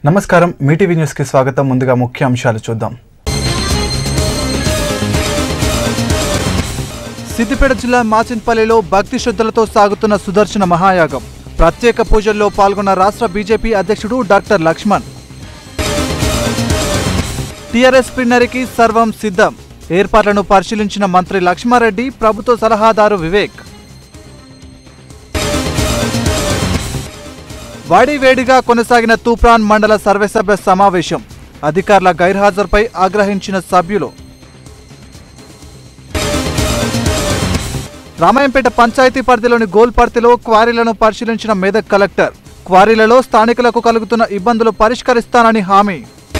నమస్కారం మీటీవీ న్యూస్ కి స్వాగతం ముందుగా ముఖ్య అంశాలు చూద్దాం సిద్దిపేట జిల్లా మాచిన్పల్లిలో భక్తి శ్రద్ధలతో సాగుతున్న సుదర్శన మహాయాగం ప్రత్యేక పూజల్లో పాల్గొన్న రాష్ట్ర బీజేపీ అధ్యక్షుడు డాక్టర్ లక్ష్మణ్ టీఆర్ఎస్ ప్రిన్నరికి సర్వం సిద్ధం ఏర్పాట్లను పరిశీలించిన మంత్రి లక్ష్మారెడ్డి ప్రభుత్వ సలహాదారు వివేక్ వాడివేడిగా కొనసాగిన తూప్రాన్ మండల సర్వసభ్య సమావేశం అధికారుల గైర్హాజరుపై ఆగ్రహించిన సభ్యులు రామాయంపేట పంచాయతీ పరిధిలోని గోల్పర్తిలో క్వారీలను పరిశీలించిన మెదక్ కలెక్టర్ క్వారీలలో స్థానికులకు కలుగుతున్న ఇబ్బందులు పరిష్కరిస్తానని హామీ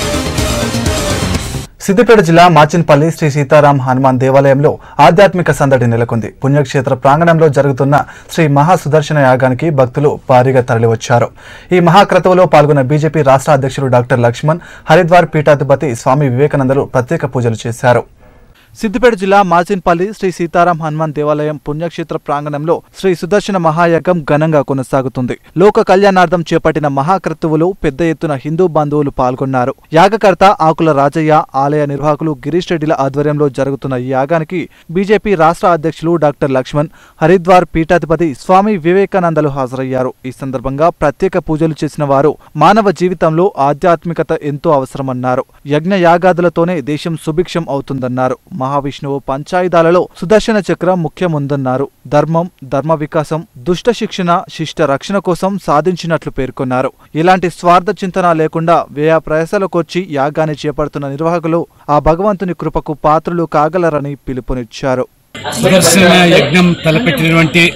సిద్దిపేట జిల్లా మాచిన్పల్లి శ్రీ సీతారాం హనుమాన్ దేవాలయంలో ఆధ్యాత్మిక సందడి నెలకొంది పుణ్యక్షేత్ర ప్రాంగణంలో జరుగుతున్న శ్రీ మహా సుదర్శన యాగానికి భక్తులు భారీగా తరలివచ్చారు ఈ మహాక్రతువులో పాల్గొన్న బీజేపీ రాష్ట్ర అధ్యక్షుడు డాక్టర్ లక్ష్మణ్ హరిద్వార్ పీఠాధిపతి స్వామి వివేకానందలు ప్రత్యేక పూజలు చేశారు సిద్దిపేట జిల్లా మాచిన్పల్లి శ్రీ సీతారాం హనుమాన్ దేవాలయం పుణ్యక్షేత్ర ప్రాంగణంలో శ్రీ సుదర్శన మహాయాగం ఘనంగా కొనసాగుతుంది లోక కళ్యాణార్థం చేపట్టిన మహాక్రతువులో పెద్ద ఎత్తున హిందూ బంధువులు పాల్గొన్నారు యాగకర్త ఆకుల రాజయ్య ఆలయ నిర్వాహకులు గిరీష్ రెడ్డిల ఆధ్వర్యంలో జరుగుతున్న ఈ యాగానికి బీజేపీ రాష్ట్ర అధ్యక్షులు డాక్టర్ లక్ష్మణ్ హరిద్వార్ పీఠాధిపతి స్వామి వివేకానందలు హాజరయ్యారు ఈ సందర్భంగా ప్రత్యేక పూజలు చేసిన వారు మానవ జీవితంలో ఆధ్యాత్మికత ఎంతో అవసరమన్నారు యజ్ఞ యాగాదులతోనే దేశం సుభిక్షం అవుతుందన్నారు మహావిష్ణువు పంచాయుధాలలో సుదర్శన చక్రం ముఖ్యముందన్నారు ధర్మం ధర్మ వికాసం దుష్ట శిక్షణ శిష్ట రక్షణ కోసం సాధించినట్లు పేర్కొన్నారు ఇలాంటి స్వార్థ చింతన లేకుండా వ్యయ ప్రయాసాలకొచ్చి యాగాన్ని చేపడుతున్న నిర్వాహకులు ఆ భగవంతుని కృపకు పాత్రులు కాగలరని పిలుపునిచ్చారు సుదర్శన యజ్ఞం తలపెట్టినటువంటి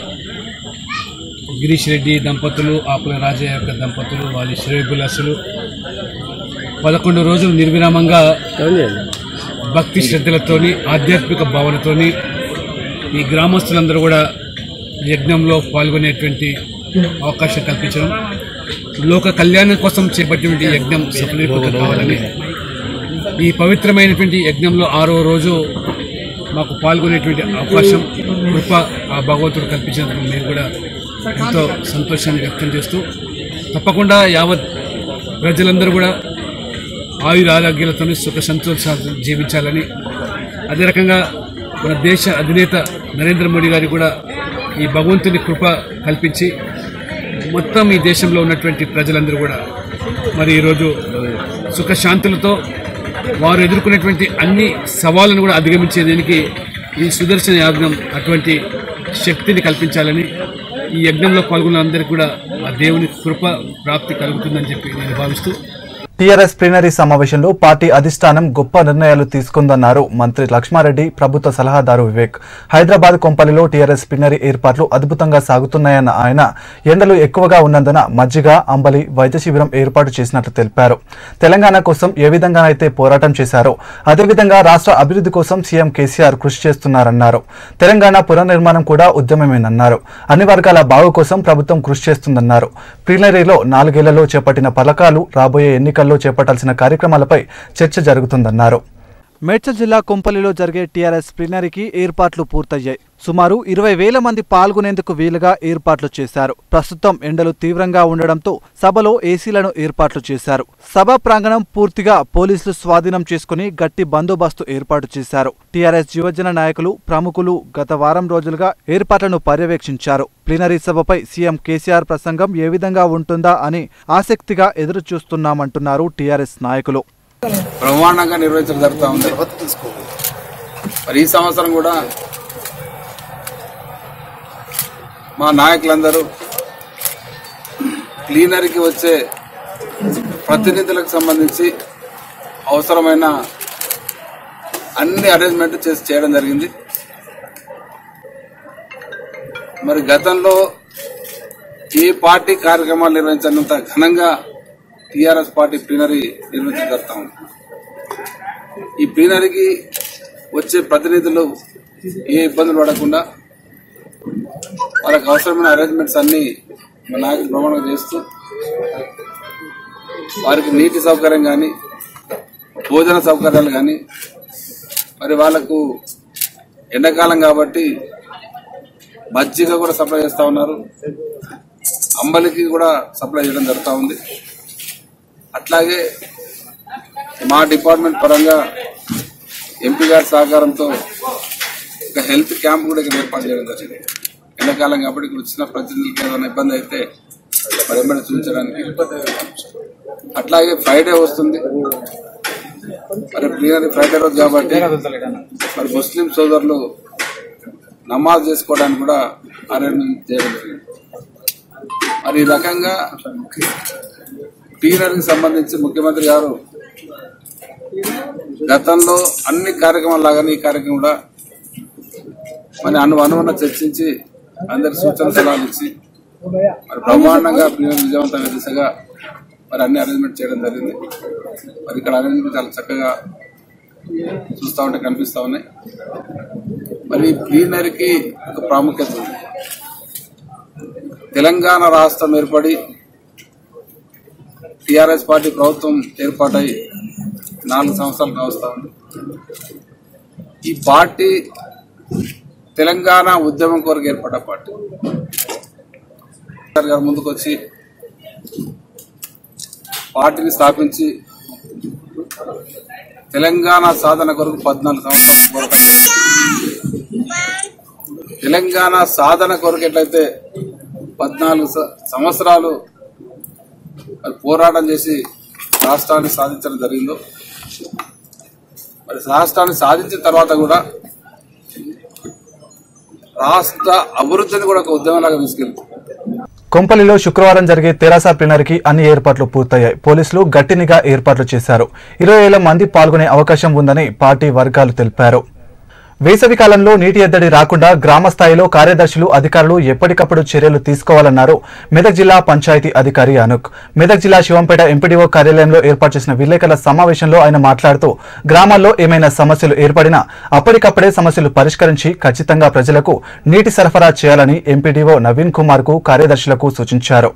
గిరీష్ రెడ్డి దంపతులు ఆకుల రాజయ్య యొక్క దంపతులు వాళ్ళ శ్రేయబులసులు పదకొండు రోజులు నిర్విరామంగా భక్తి శ్రద్ధలతోని ఆధ్యాత్మిక భావనతోని ఈ గ్రామస్తులందరూ కూడా యజ్ఞంలో పాల్గొనేటువంటి అవకాశం కల్పించడం లోక కళ్యాణం కోసం చేపట్టినటువంటి యజ్ఞం సఫలీకృతం కావాలని ఈ పవిత్రమైనటువంటి యజ్ఞంలో ఆరో రోజు మాకు పాల్గొనేటువంటి అవకాశం కృప ఆ భగవంతుడు కల్పించినందుకు మేము కూడా ఎంతో సంతోషాన్ని వ్యక్తం చేస్తూ తప్పకుండా యావత్ ప్రజలందరూ కూడా ఆయుర ఆరోగ్యాలతో సుఖ సంతోషాలతో జీవించాలని అదే రకంగా మన దేశ అధినేత నరేంద్ర మోడీ గారికి కూడా ఈ భగవంతుని కృప కల్పించి మొత్తం ఈ దేశంలో ఉన్నటువంటి ప్రజలందరూ కూడా మరి ఈరోజు సుఖశాంతులతో వారు ఎదుర్కొనేటువంటి అన్ని సవాళ్ళను కూడా అధిగమించేదానికి ఈ సుదర్శన యాజ్ఞం అటువంటి శక్తిని కల్పించాలని ఈ యజ్ఞంలో పాల్గొన్న అందరికీ కూడా ఆ దేవుని కృప ప్రాప్తి కలుగుతుందని చెప్పి నేను భావిస్తూ టీఆర్ఎస్ ప్లీనరీ సమావేశంలో పార్టీ అధిష్టానం గొప్ప నిర్ణయాలు తీసుకుందన్నారు మంత్రి లక్ష్మారెడ్డి ప్రభుత్వ సలహాదారు వివేక్ హైదరాబాద్ కొంపల్లిలో టీఆర్ఎస్ ప్లీనరీ ఏర్పాట్లు అద్భుతంగా సాగుతున్నాయన్న ఆయన ఎండలు ఎక్కువగా ఉన్నందున మజ్జిగ అంబలి వైద్య శిబిరం ఏర్పాటు చేసినట్లు తెలిపారు తెలంగాణ కోసం ఏ విధంగానైతే పోరాటం చేశారో అదేవిధంగా రాష్ట్ర అభివృద్ధి కోసం సీఎం కేసీఆర్ కృషి చేస్తున్నారన్నారు తెలంగాణ పునర్నిర్మాణం కూడా ఉద్యమమేనన్నారు అన్ని వర్గాల బాగు కోసం ప్రభుత్వం కృషి చేస్తుందన్నారు ప్లీనరీలో నాలుగేళ్లలో చేపట్టిన పథకాలు రాబోయే ఎన్నికల్లో చేపట్టాల్సిన కార్యక్రమాలపై చర్చ జరుగుతుందన్నారు మేడ్చల్ జిల్లా కొంపల్లిలో జరిగే టీఆర్ఎస్ ప్లీనరీకి ఏర్పాట్లు పూర్తయ్యాయి సుమారు ఇరవై వేల మంది పాల్గొనేందుకు వీలుగా ఏర్పాట్లు చేశారు ప్రస్తుతం ఎండలు తీవ్రంగా ఉండడంతో సభలో ఏసీలను ఏర్పాట్లు చేశారు సభ ప్రాంగణం పూర్తిగా పోలీసులు స్వాధీనం చేసుకుని గట్టి బందోబస్తు ఏర్పాటు చేశారు టీఆర్ఎస్ యువజన నాయకులు ప్రముఖులు గత వారం రోజులుగా ఏర్పాట్లను పర్యవేక్షించారు ప్లీనరీ సభపై సీఎం కేసీఆర్ ప్రసంగం ఏ విధంగా ఉంటుందా అని ఆసక్తిగా ఎదురు చూస్తున్నామంటున్నారు టీఆర్ఎస్ నాయకులు బ్రహ్మాండంగా నిర్వహించడం జరుగుతూ ఉంది మరి ఈ సంవత్సరం కూడా మా నాయకులందరూ క్లీనరీకి వచ్చే ప్రతినిధులకు సంబంధించి అవసరమైన అన్ని అరేంజ్మెంట్ చేసి చేయడం జరిగింది మరి గతంలో ఏ పార్టీ కార్యక్రమాలు నిర్వహించినంత ఘనంగా టీఆర్ఎస్ పార్టీ ప్లీనరీ నిర్వహించడం జరుగుతూ ఉంది ఈ ప్లీనరీకి వచ్చే ప్రతినిధులు ఏ ఇబ్బందులు పడకుండా వాళ్ళకి అవసరమైన అరేంజ్మెంట్స్ అన్ని మా నాయకులు ప్రమాణం చేస్తూ వారికి నీటి సౌకర్యం కానీ భోజన సౌకర్యాలు కానీ మరి వాళ్ళకు ఎండాకాలం కాబట్టి మజ్జిగ కూడా సప్లై చేస్తా ఉన్నారు అంబలికి కూడా సప్లై చేయడం జరుగుతూ ఉంది అట్లాగే మా డిపార్ట్మెంట్ పరంగా ఎంపీ గారి సహకారంతో ఒక హెల్త్ క్యాంప్ కూడా ఇక్కడ ఏర్పాటు చేయడం జరిగింది ఎండాకాలం కాబట్టి ఇక్కడ వచ్చిన ప్రతినిధులకు ఏదైనా ఇబ్బంది అయితే మరి ఏమైనా చూపించడానికి అట్లాగే ఫ్రైడే వస్తుంది మరి ప్రియరి ఫ్రైడే రోజు కాబట్టి మరి ముస్లిం సోదరులు నమాజ్ చేసుకోవడానికి కూడా అరేంజ్మెంట్ చేయడం జరిగింది మరి ఈ రకంగా ప్లీనరీకి సంబంధించి ముఖ్యమంత్రి గారు గతంలో అన్ని కార్యక్రమాల లాగానే ఈ కార్యక్రమం కూడా మరి అను అనువన్న చర్చించి అందరి సూచన సలహాలు ఇచ్చి మరి బ్రహ్మాండంగా ప్లీనరీ విజయవంతమైన దిశగా మరి అన్ని అరేంజ్మెంట్ చేయడం జరిగింది మరి ఇక్కడ అరేంజ్మెంట్ చాలా చక్కగా చూస్తా ఉంటే కనిపిస్తా ఉన్నాయి మరి ప్లీనరీకి ఒక ప్రాముఖ్యత ఉంది తెలంగాణ రాష్ట్రం ఏర్పడి టిఆర్ఎస్ పార్టీ ప్రభుత్వం ఏర్పాటై నాలుగు సంవత్సరాలు కావస్తా ఉంది ఈ పార్టీ తెలంగాణ ఉద్యమం కొరకు ఏర్పడ్డ పార్టీ కేసీఆర్ గారు ముందుకు వచ్చి పార్టీని స్థాపించి తెలంగాణ సాధన కొరకు పద్నాలుగు సంవత్సరాలు పోరాటం చేశారు. తెలంగాణ సాధన కొరకు ఎట్లయితే పద్నాలుగు స- సంవత్సరాలు మరి పోరాటం చేసి రాష్ట్రాన్ని సాధించడం జరిగిందో మరి రాష్ట్రాన్ని సాధించిన తర్వాత కూడా రాష్ట్ర అభివృద్ధిని కూడా ఒక ఉద్యమంలాగా తీసుకెళ్తుంది కొంపల్లిలో శుక్రవారం జరిగే తెరాస ప్లీనరీకి అన్ని ఏర్పాట్లు పూర్తయ్యాయి పోలీసులు గట్టి నిఘా ఏర్పాట్లు చేశారు ఇరవై వేల మంది పాల్గొనే అవకాశం ఉందని పార్టీ వర్గాలు తెలిపారు వేసవి కాలంలో నీటి ఎద్దడి రాకుండా గ్రామ స్థాయిలో కార్యదర్శులు అధికారులు ఎప్పటికప్పుడు చర్యలు తీసుకోవాలన్నారు మెదక్ జిల్లా పంచాయతీ అధికారి అనుక్ మెదక్ జిల్లా శివంపేట ఎంపీడీఓ కార్యాలయంలో ఏర్పాటు చేసిన విలేకరుల సమావేశంలో ఆయన మాట్లాడుతూ గ్రామాల్లో ఏమైనా సమస్యలు ఏర్పడినా అప్పటికప్పుడే సమస్యలు పరిష్కరించి ఖచ్చితంగా ప్రజలకు నీటి సరఫరా చేయాలని ఎంపీడీఓ నవీన్ కుమార్ కు కార్యదర్శులకు సూచించారు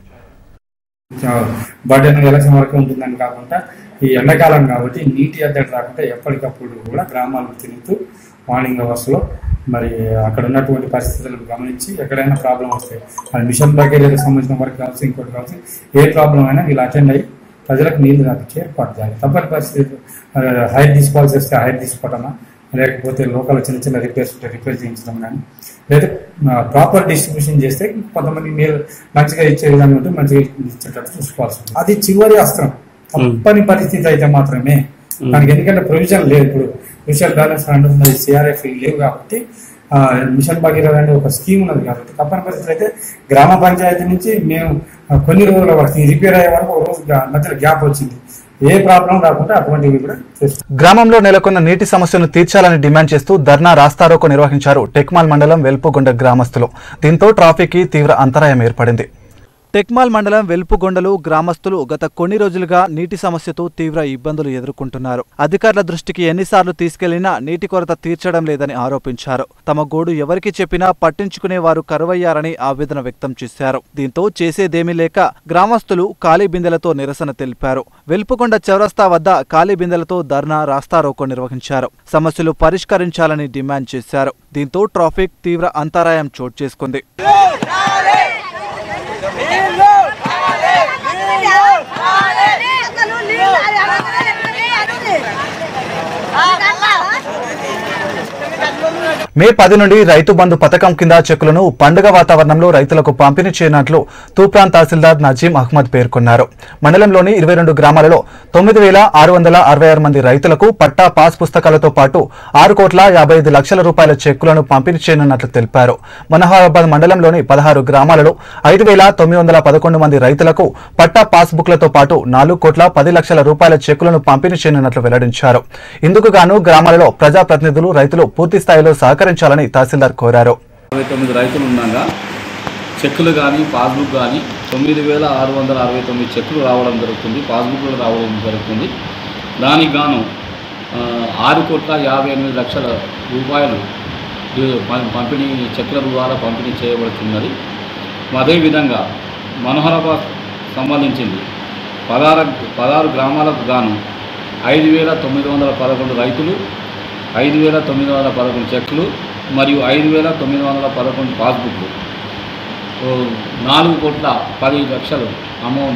బర్డెన్ ఎలక్షన్ వరకు ఉంటుందని కాకుండా ఈ ఎండాకాలం కాబట్టి నీటి ఎద్దడి రాకుండా ఎప్పటికప్పుడు కూడా గ్రామాలకు తిరుగుతూ మార్నింగ్ అవర్స్లో మరి అక్కడ ఉన్నటువంటి పరిస్థితులను గమనించి ఎక్కడైనా ప్రాబ్లం వస్తాయి అది మిషన్ బకేరీలకు సంబంధించిన వరకు కావచ్చు ఇంకోటి కావచ్చు ఏ ప్రాబ్లం అయినా వీళ్ళు అటెండ్ అయ్యి ప్రజలకు నీళ్లు తాపించి ఏర్పాటు చేయాలి తప్పని పరిస్థితి హైర్ తీసుకోవాల్సి వస్తే హైర్ తీసుకోవటమా లేకపోతే లోకల్ చిన్న చిన్న రిపేర్స్ ఉంటే రిపేర్ చేయించడం కానీ లేదా ప్రాపర్ డిస్ట్రిబ్యూషన్ చేస్తే కొంతమంది మీరు మంచిగా ఇచ్చే విధంగా ఉంటే మంచిగా ఇచ్చేటట్టు చూసుకోవాల్సి ఉంటుంది అది చివరి అస్త్రం తప్పని పరిస్థితి అయితే మాత్రమే దానికి ఎందుకంటే ప్రొవిజన్ లేదు ఇప్పుడు మిషన్ బ్యాలెన్స్ ఫండ్ ఉన్నది సిఆర్ఎఫ్ లేవు కాబట్టి ఆ, మిషన్ భగీరథ అనే ఒక స్కీమ్ ఉన్నది కాబట్టి తప్పని పరిస్థితులు అయితే గ్రామ పంచాయతీ నుంచి మేము ఆ, కొన్ని రోజుల వరకు ఈ రిపేర్ అయ్యే వరకు ఒక రోజు గా- మధ్యలో గ్యాప్ వచ్చింది ఏ ప్రాబ్లం రాకుండా అటువంటివి కూడా చేస్తాం గ్రామంలో నెలకొన్న నీటి సమస్యను తీర్చాలని డిమాండ్ చేస్తూ ధర్నా రాస్తారోకో నిర్వహించారు టెక్మాల్ మండలం వెల్పుగొండ గ్రామస్తులు దీంతో ట్రాఫిక్ కి తీవ్ర అంతరాయం ఏర్పడింది టెక్మాల్ మండలం వెల్పుగొండలు గ్రామస్తులు గత కొన్ని రోజులుగా నీటి సమస్యతో తీవ్ర ఇబ్బందులు ఎదుర్కొంటున్నారు అధికారుల దృష్టికి ఎన్నిసార్లు తీసుకెళ్లినా నీటి కొరత తీర్చడం లేదని ఆరోపించారు తమ గోడు ఎవరికి చెప్పినా పట్టించుకునే వారు కరువయ్యారని ఆవేదన వ్యక్తం చేశారు దీంతో చేసేదేమీ లేక గ్రామస్తులు ఖాళీ బిందెలతో నిరసన తెలిపారు వెల్పుకొండ చౌరస్తా వద్ద ఖాళీ బిందెలతో ధర్నా రాస్తారోకో నిర్వహించారు సమస్యలు పరిష్కరించాలని డిమాండ్ చేశారు దీంతో ట్రాఫిక్ తీవ్ర అంతరాయం చోటు చేసుకుంది మే పది నుండి రైతు బంధు పథకం కింద చెక్కులను పండుగ వాతావరణంలో రైతులకు పంపిణీ చేయనున్నట్లు తూప్రాన్ తహసీల్దార్ నజీం అహ్మద్ పేర్కొన్నారు మండలంలోని ఇరవై రెండు గ్రామాలలో తొమ్మిది వేల ఆరు వందల అరవై ఆరు మంది రైతులకు పట్టా పాస్ పుస్తకాలతో పాటు ఆరు కోట్ల యాభై ఐదు లక్షల రూపాయల చెక్కులను పంపిణీ చేయనున్నట్లు తెలిపారు మనోహరాబాద్ మండలంలోని పదహారు గ్రామాలలో ఐదు వేల తొమ్మిది వందల పదకొండు మంది రైతులకు పట్టా పాస్ బుక్లతో పాటు నాలుగు కోట్ల పది లక్షల రూపాయల చెక్కులను పంపిణీ చేయనున్నట్లు వెల్లడించారు ఇందుకు గాను గ్రామాలలో ప్రజాప్రతినిధులు రైతులు పూర్తి స్థాయిలో సహకరించాలని తహసీల్దార్ కోరారు అరవై తొమ్మిది రైతులు ఉండగా చెక్కులు కానీ పాస్బుక్ కానీ తొమ్మిది వేల ఆరు వందల అరవై తొమ్మిది చెక్కులు రావడం జరుగుతుంది పాస్బుక్లు రావడం జరుగుతుంది దానికి గాను ఆ, ఆరు కోట్ల యాభై ఎనిమిది లక్షల రూపాయలు ఈ పం- పంపిణీ చెక్కుల ద్వారా పంపిణీ చేయబడుతున్నది అదేవిధంగా మనోహరాబాద్ సంబంధించింది పదహారు పదహారు గ్రామాలకు గాను ఐదు వేల తొమ్మిది వందల పదకొండు రైతులు ఐదు వేల తొమ్మిది వందల పదకొండు చెక్లు మరియు ఐదు వేల తొమ్మిది వందల పదకొండు పాస్బుక్లు ఓ నాలుగు కోట్ల పది లక్షలు అమౌంట్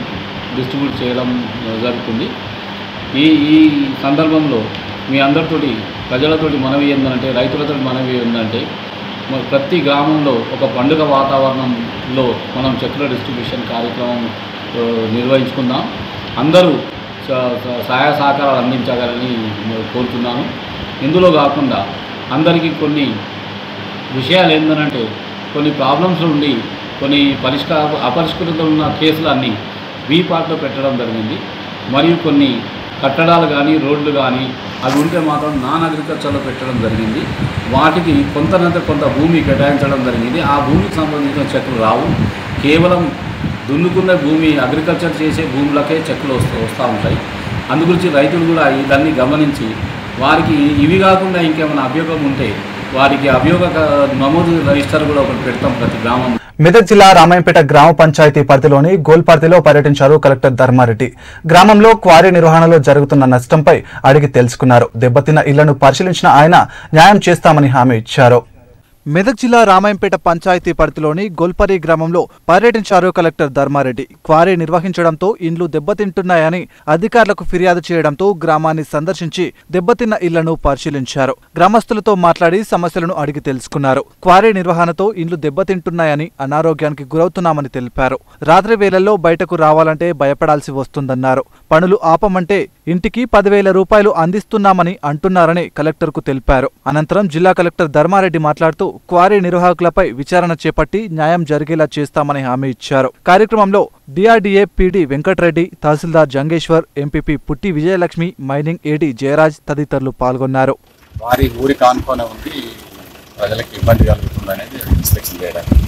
డిస్ట్రిబ్యూట్ చేయడం జరుగుతుంది ఈ ఈ సందర్భంలో మీ అందరితోటి ప్రజలతోటి మనవి ఏంటంటే రైతులతో మనవి ఏంటంటే మరి ప్రతి గ్రామంలో ఒక పండుగ వాతావరణంలో మనం చెక్కుల డిస్ట్రిబ్యూషన్ కార్యక్రమం ఆ, నిర్వహించుకుందాం అందరూ స- స- సహాయ సహకారాలు అందించగలని కోరుతున్నాను ఇందులో కాకుండా అందరికీ కొన్ని విషయాలు ఏంటంటే కొన్ని ప్రాబ్లమ్స్ ఉండి కొన్ని పరిష్కార అపరిష్కృత ఉన్న కేసులన్నీ బీ పార్ట్లో పెట్టడం జరిగింది మరియు కొన్ని కట్టడాలు కానీ రోడ్లు కానీ అవి ఉంటే మాత్రం నాన్ అగ్రికల్చర్లో పెట్టడం జరిగింది వాటికి కొంతనంత కొంత భూమి కేటాయించడం జరిగింది ఆ భూమికి సంబంధించిన చెక్కులు రావు కేవలం దున్నుకున్న భూమి అగ్రికల్చర్ చేసే భూములకే చెక్కులు వస్తూ వస్తూ ఉంటాయి అందుగురించి రైతులు కూడా ఇదన్నీ గమనించి వారికి ఇవి కాకుండా ఇంకేమైనా అభియోగం ఉంటే వారికి అభియోగ క- నమోదు రిజిస్టర్ కూడా ఒకటి పెడతాం ప్రతి గ్రామం మెదక్ జిల్లా రామాయంపేట గ్రామ పంచాయతీ పరిధిలోని గోల్పార్తిలో పర్యటించారు కలెక్టర్ ధర్మారెడ్డి గ్రామంలో క్వారీ నిర్వహణలో జరుగుతున్న నష్టంపై అడిగి తెలుసుకున్నారు దెబ్బతిన్న ఇళ్లను పరిశీలించిన ఆయన న్యాయం చేస్తామని హామీ ఇచ్చారు మెదక్ జిల్లా రామాయంపేట పంచాయతీ పరిధిలోని గోల్పరి గ్రామంలో పర్యటించారు కలెక్టర్ ధర్మారెడ్డి క్వారీ నిర్వహించడంతో ఇండ్లు దెబ్బతింటున్నాయని అధికారులకు ఫిర్యాదు చేయడంతో గ్రామాన్ని సందర్శించి దెబ్బతిన్న ఇళ్లను పరిశీలించారు గ్రామస్తులతో మాట్లాడి సమస్యలను అడిగి తెలుసుకున్నారు క్వారీ నిర్వహణతో ఇండ్లు దెబ్బతింటున్నాయని అనారోగ్యానికి గురవుతున్నామని తెలిపారు రాత్రి వేళల్లో బయటకు రావాలంటే భయపడాల్సి వస్తుందన్నారు పనులు ఆపమంటే ఇంటికి పదివేల రూపాయలు అందిస్తున్నామని అంటున్నారని కలెక్టర్కు తెలిపారు అనంతరం జిల్లా కలెక్టర్ ధర్మారెడ్డి మాట్లాడుతూ క్వారీ నిర్వాహకులపై విచారణ చేపట్టి న్యాయం జరిగేలా చేస్తామని హామీ ఇచ్చారు కార్యక్రమంలో డిఆర్డీఏ పీడీ వెంకటరెడ్డి తహసీల్దార్ జంగేశ్వర్ ఎంపీపీ పుట్టి విజయలక్ష్మి మైనింగ్ ఏడీ జయరాజ్ తదితరులు పాల్గొన్నారు వారి ఊరికి ఆనుకొని ఉంది ప్రజలకు ఇబ్బంది కలుగుతుంది అనేది ఇన్స్పెక్షన్ చేయడానికి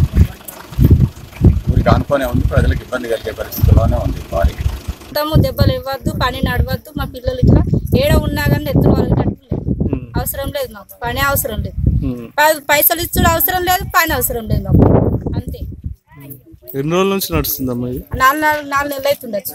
ఊరికి ఆనుకొనే ఉంది ప్రజలకు ఇబ్బంది కలిగే పరిస్థితిలోనే ఉంది వారి మొత్తము దెబ్బలు ఇవ్వద్దు పని నడవద్దు మా పిల్లలు ఇట్లా ఏడ ఉన్నా కానీ ఎత్తులు వాళ్ళేటట్టు లేదు అవసరం లేదు మాకు పని అవసరం లేదు పై- పైసలు ఇచ్చుడు అవసరం లేదు పని అవసరం లేదు మాకు అంతే ఎన్ని రోజుల నుంచి నడుస్తుందమ్మా ఇది నాలుగు నాలుగు నాలుగు నెలలు అవుతుండొచ్చు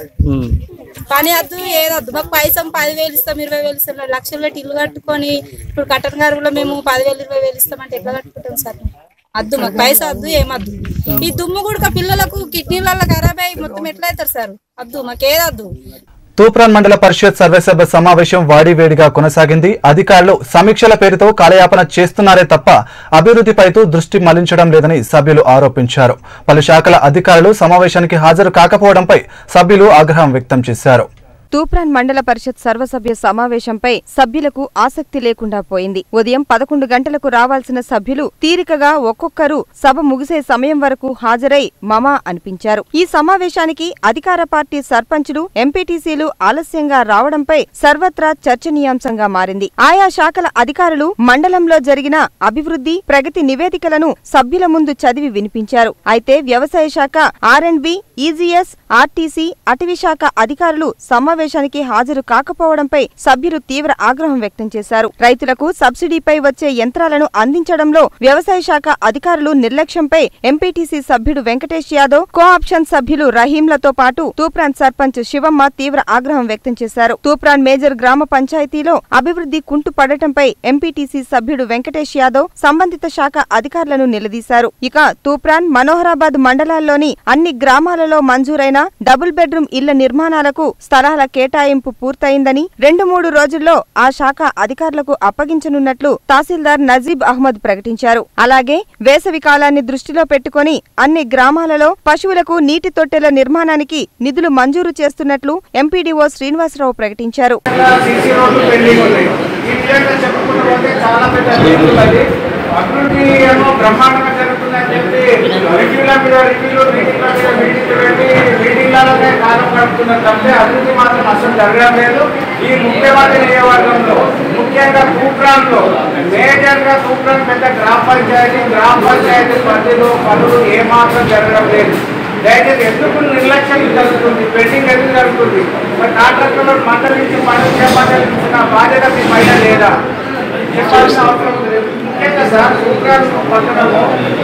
పని వద్దు ఏదొద్దు మాకు పైసం పదివేలు ఇస్తాం ఇరవై వేలు ఇస్తాం లక్షలు పెట్టి ఇల్లు కట్టుకొని ఇప్పుడు కట్టన్ గారులో మేము పదివేలు ఇరవై వేలు ఇస్తామంటే ఎట్లా కట్టుకుంటాం సార్ వద్దు మాకు పైసా వద్దు ఏమద్దు ఈ దుమ్ము కూడా పిల్లలకు కిడ్నీలలో ఖరాబ్ అయ్యి మొత్తం ఎట్లా అవుతారు సార్ వద్దు మాకు ఏదొద్దు తూప్రాన్ మండల పరిషత్ సర్వసభ సమావేశం వాడివేడిగా కొనసాగింది అధికారులు సమీక్షల పేరుతో కాలయాపన చేస్తున్నారే తప్ప అభివృద్ధిపై దృష్టి మళ్లించడం లేదని సభ్యులు ఆరోపించారు పలు శాఖల అధికారులు సమావేశానికి హాజరు కాకపోవడంపై సభ్యులు ఆగ్రహం వ్యక్తం చేశారు తూప్రాన్ మండల పరిషత్ సర్వసభ్య సమావేశంపై సభ్యులకు ఆసక్తి లేకుండా పోయింది ఉదయం పదకొండు గంటలకు రావాల్సిన సభ్యులు తీరికగా ఒక్కొక్కరు సభ ముగిసే సమయం వరకు హాజరై మమా అనిపించారు ఈ సమావేశానికి అధికార పార్టీ సర్పంచులు ఎంపీటీసీలు ఆలస్యంగా రావడంపై సర్వత్రా చర్చనీయాంశంగా మారింది ఆయా శాఖల అధికారులు మండలంలో జరిగిన అభివృద్ధి ప్రగతి నివేదికలను సభ్యుల ముందు చదివి వినిపించారు అయితే వ్యవసాయ శాఖ R and B EGS RTC అటవీ శాఖ అధికారులు సమావేశానికి హాజరు కాకపోవడంపై సభ్యులు తీవ్ర ఆగ్రహం వ్యక్తం చేశారు రైతులకు సబ్సిడీపై వచ్చే యంత్రాలను అందించడంలో వ్యవసాయ శాఖ అధికారులు నిర్లక్ష్యంపై ఎంపీటీసీ సభ్యుడు వెంకటేష్ యాదవ్ కో ఆప్షన్ సభ్యులు రహీంలతో పాటు తూప్రాన్ సర్పంచ్ శివమ్మ తీవ్ర ఆగ్రహం వ్యక్తం చేశారు తూప్రాన్ మేజర్ గ్రామ పంచాయతీలో అభివృద్ధి కుంటుపడటంపై ఎంపీటీసీ సభ్యుడు వెంకటేష్ యాదవ్ సంబంధిత శాఖ అధికారులను నిలదీశారు ఇక తూప్రాన్ మనోహరాబాద్ మండలాల్లోని అన్ని గ్రామాలలో మంజూరైన డబుల్ బెడ్రూమ్ ఇళ్ల నిర్మాణాలకు స్థలాల కేటాయింపు పూర్తయిందని రెండు మూడు రోజుల్లో ఆ శాఖ అధికారులకు అప్పగించనున్నట్లు తహసీల్దార్ నజీబ్ అహ్మద్ ప్రకటించారు అలాగే వేసవి కాలాన్ని దృష్టిలో పెట్టుకుని అన్ని గ్రామాలలో పశువులకు నీటి తొట్టెల నిర్మాణానికి నిధులు మంజూరు చేస్తున్నట్లు ఎంపీడీఓ శ్రీనివాసరావు ప్రకటించారు సీసీ రోడ్లు పెండింగ్ ఉన్నాయి ఈ విధంగా చెప్పుకుంటూ పోతే చాలా పెద్ద లిస్ట్ ఉన్నది అభివృద్ధి ఏమో బ్రహ్మాండంగా జరుగుతుందని చెప్పి రివ్యూల మీద రివ్యూలు మీటింగ్ల మీద మీటింగ్లు పెట్టి మీటింగ్లలోనే కాలం గడుపుతున్నారు తప్పితే అభివృద్ధి మాత్రం అసలు జరగడం లేదు ఈ ముఖ్యమంత్రి నియోజకవర్గంలో ముఖ్యంగా తూప్రాన్లో మేజర్గా తూప్రాన్ పెద్ద గ్రామ పంచాయతీ గ్రామ పంచాయతీ పరిధిలో పనులు ఏమాత్రం జరగడం లేదు దయచేసి ఎందుకు నిర్లక్ష్యం జరుగుతుంది పెండింగ్ ఎందుకు జరుగుతుంది మరి కాంట్రాక్టర్లు మండలి నుంచి పనులు చేపట్టాల్సిన బాధ్యత మీ పైన లేదా చెప్పాల్సిన అవసరం ఉంది ముఖ్యంగా సార్ సూత్రాలు పట్టణము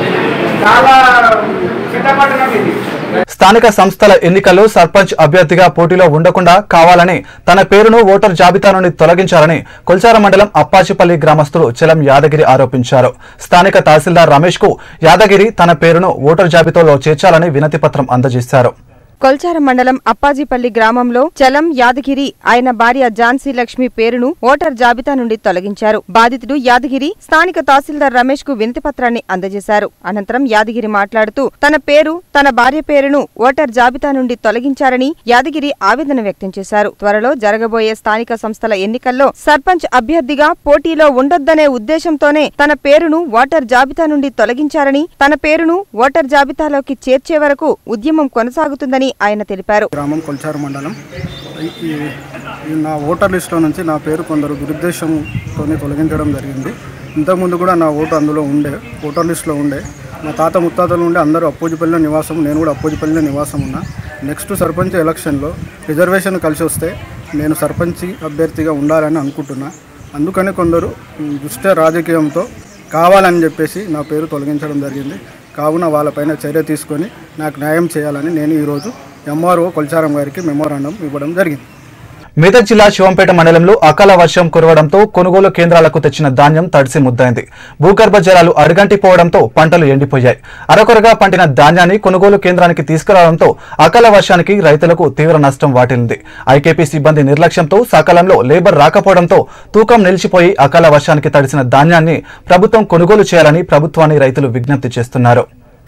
చాలా పెద్ద పట్టణం ఇది స్థానిక సంస్థల ఎన్నికల్లో సర్పంచ్ అభ్యర్థిగా పోటీలో ఉండకుండా కావాలని తన పేరును ఓటర్ జాబితా నుండి తొలగించాలని కొల్చార మండలం అప్పాచిపల్లి గ్రామస్తులు చలం యాదగిరి ఆరోపించారు స్థానిక తహసీల్దార్ రమేష్ కు యాదగిరి తన పేరును ఓటర్ జాబితాలో చేర్చాలని వినతి పత్రం అందజేశారు కొల్చారం మండలం అప్పాజీపల్లి గ్రామంలో చలం యాదగిరి ఆయన భార్య ఝాన్సీ లక్ష్మి పేరును ఓటర్ జాబితా నుండి తొలగించారు బాధితుడు యాదగిరి స్థానిక తహసీల్దార్ రమేష్ కు వినతిపత్రాన్ని అందజేశారు అనంతరం యాదగిరి మాట్లాడుతూ తన పేరు తన భార్య పేరును ఓటర్ జాబితా నుండి తొలగించారని యాదగిరి ఆవేదన వ్యక్తం చేశారు త్వరలో జరగబోయే స్థానిక సంస్థల ఎన్నికల్లో సర్పంచ్ అభ్యర్థిగా పోటీలో ఉండొద్దనే ఉద్దేశంతోనే తన పేరును ఓటర్ జాబితా నుండి తొలగించారని తన పేరును ఓటర్ జాబితాలోకి చేర్చే వరకు ఉద్యమం కొనసాగుతుందని ఆయన తెలిపారు గ్రామం కొల్చారు మండలం ఈ- ఈ ఈ నా ఓటర్ లిస్టులో నుంచి నా పేరు కొందరు దురుద్దేశంతో తొలగించడం జరిగింది ఇంతకుముందు కూడా నా ఓటు అందులో ఉండే ఓటర్ లిస్టులో ఉండే మా తాత ముత్తాతలు ఉండే అందరూ అప్పూజిపల్లిలో నివాసం నేను కూడా అప్పూజిపల్లిలో నివాసం ఉన్నా నెక్స్ట్ సర్పంచ్ ఎలక్షన్లో రిజర్వేషన్ కలిసి వస్తే నేను సర్పంచ్ అభ్యర్థిగా ఉండాలని అనుకుంటున్నా అందుకని కొందరు ఉమ్, దుష్ట రాజకీయంతో కావాలని చెప్పేసి నా పేరు తొలగించడం జరిగింది కావున వాళ్ళపైన చర్య తీసుకొని నాకు న్యాయం చేయాలని నేను ఈరోజు ఎంఆర్ఓ కొల్చారం గారికి మెమోరాండం ఇవ్వడం జరిగింది మెదక్ జిల్లా శివంపేట మండలంలో అకాల వర్షం కురవడంతో కొనుగోలు కేంద్రాలకు తెచ్చిన ధాన్యం తడిసి ముద్దైంది భూగర్భ జలాలు అడుగంటిపోవడంతో పంటలు ఎండిపోయాయి అరకొరగా పండిన ధాన్యాన్ని కొనుగోలు కేంద్రానికి తీసుకురావడంతో అకాల వర్షానికి రైతులకు తీవ్ర నష్టం వాటిల్లింది ఐకేపీ సిబ్బంది నిర్లక్ష్యంతో సకాలంలో లేబర్ రాకపోవడంతో తూకం నిలిచిపోయి అకాల వర్షానికి తడిసిన ధాన్యాన్ని ప్రభుత్వం కొనుగోలు చేయాలని ప్రభుత్వాన్ని రైతులు విజ్ఞప్తి చేస్తున్నారు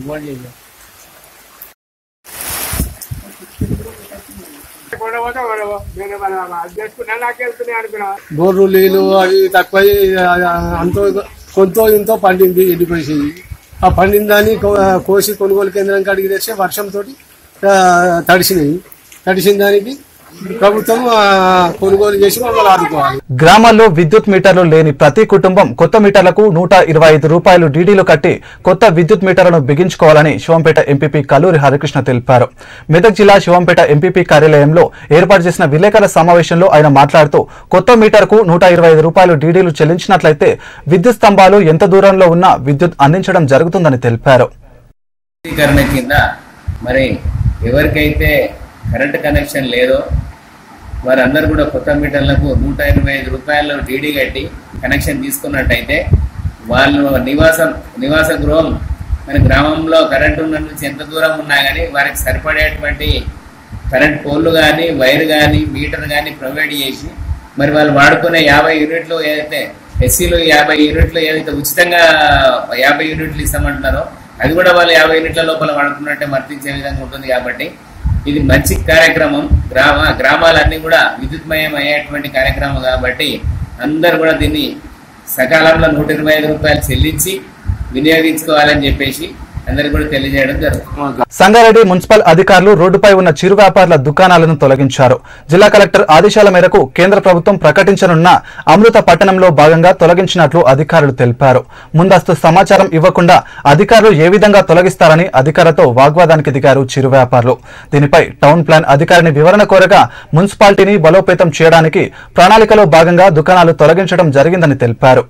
బోర్లు నీళ్ళు అవి తక్కువ అంతో కొంత ఇంతో పండింది ఎండిపోయేసింది ఆ పండిన దాన్ని కో- కోసి కొనుగోలు కేంద్రానికి అడిగి తెస్తే వర్షంతో తడిసినాయి తడిసిన దానికి ప్రభుత్వం ఆ, కొనుగోలు చేసి మమ్మల్ని ఆదుకోవాలి గ్రామాల్లో విద్యుత్ మీటర్లు లేని ప్రతి కుటుంబం కొత్త మీటర్లకు నూట ఇరవై ఐదు రూపాయలు డీడీలు కట్టి కొత్త విద్యుత్ మీటర్లను బిగించుకోవాలని శివంపేట ఎంపీపీ కల్లూరి హరికృష్ణ తెలిపారు మెదక్ జిల్లా శివంపేట ఎంపీపీ కార్యాలయంలో ఏర్పాటు చేసిన విలేకరుల సమావేశంలో ఆయన మాట్లాడుతూ కొత్త మీటర్కు నూట ఇరవై ఐదు రూపాయలు డీడీలు చెల్లించినట్లయితే విద్యుత్ స్తంభాలు ఎంత దూరంలో ఉన్నా విద్యుత్ అందించడం జరుగుతుందని తెలిపారు స్వీకరణ కింద మరి ఎవరికైతే కరెంట్ కనెక్షన్ లేదో వారందరూ కూడా కొత్త మీటర్లకు నూట ఎనభై ఐదు రూపాయలు డీడీ కట్టి కనెక్షన్ తీసుకున్నట్టయితే వాళ్ళు నివాసం నివాస గృహం మన గ్రామంలో కరెంట్ ఉన్న నుంచి ఎంత దూరం ఉన్నా కానీ వారికి సరిపడేటువంటి కరెంట్ పోల్లు కానీ వైర్ కానీ మీటర్ కానీ ప్రొవైడ్ చేసి మరి వాళ్ళు వాడుకునే యాభై యూనిట్లు ఏదైతే ఎస్సీలు యాభై యూనిట్లు ఏదైతే ఉచితంగా యాభై యూనిట్లు ఇస్తామంటున్నారో అది కూడా వాళ్ళు యాభై యూనిట్ల లోపల వాడుకున్నట్టే వర్తించే విధంగా ఉంటుంది కాబట్టి ఇది మంచి కార్యక్రమం గ్రామ గ్రామాలన్నీ కూడా విద్యుత్మయం అయ్యేటువంటి కార్యక్రమం కాబట్టి అందరు కూడా దీన్ని సకాలంలో నూట ఇరవై ఐదు రూపాయలు చెల్లించి వినియోగించుకోవాలని చెప్పేసి అందరికి కూడా తెలియజేయడం జరుగుతుంది సంగారెడ్డి మున్సిపల్ అధికారులు రోడ్డుపై ఉన్న చిరు వ్యాపారుల దుకాణాలను తొలగించారు జిల్లా కలెక్టర్ ఆదేశాల మేరకు కేంద్ర ప్రభుత్వం ప్రకటించనున్న అమృత పట్టణంలో భాగంగా తొలగించినట్లు అధికారులు తెలిపారు ముందస్తు సమాచారం ఇవ్వకుండా అధికారులు ఏ విధంగా తొలగిస్తారని అధికారులతో వాగ్వాదానికి దిగారు చిరు వ్యాపారులు దీనిపై టౌన్ ప్లాన్ అధికారిని వివరణ కోరగా మున్సిపాలిటీని బలోపేతం చేయడానికి ప్రణాళికలో భాగంగా దుకాణాలు తొలగించడం జరిగిందని తెలిపారు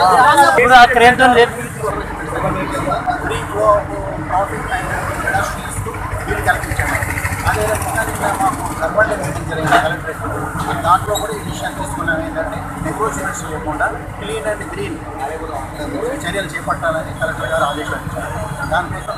అదే రకంగా నిన్న మాకు సర్వర్డే మీటింగ్ జరిగింది కలెక్టరేట్ దాంట్లో కూడా ఈ విషయాన్ని తీసుకున్నాం ఏంటంటే నెగోషియేషన్స్ లేకుండా క్లీన్ అండ్ గ్రీన్ చర్యలు చేపట్టాలని కలెక్టర్ గారు ఆదేశాలు ఇచ్చారు దానికోసం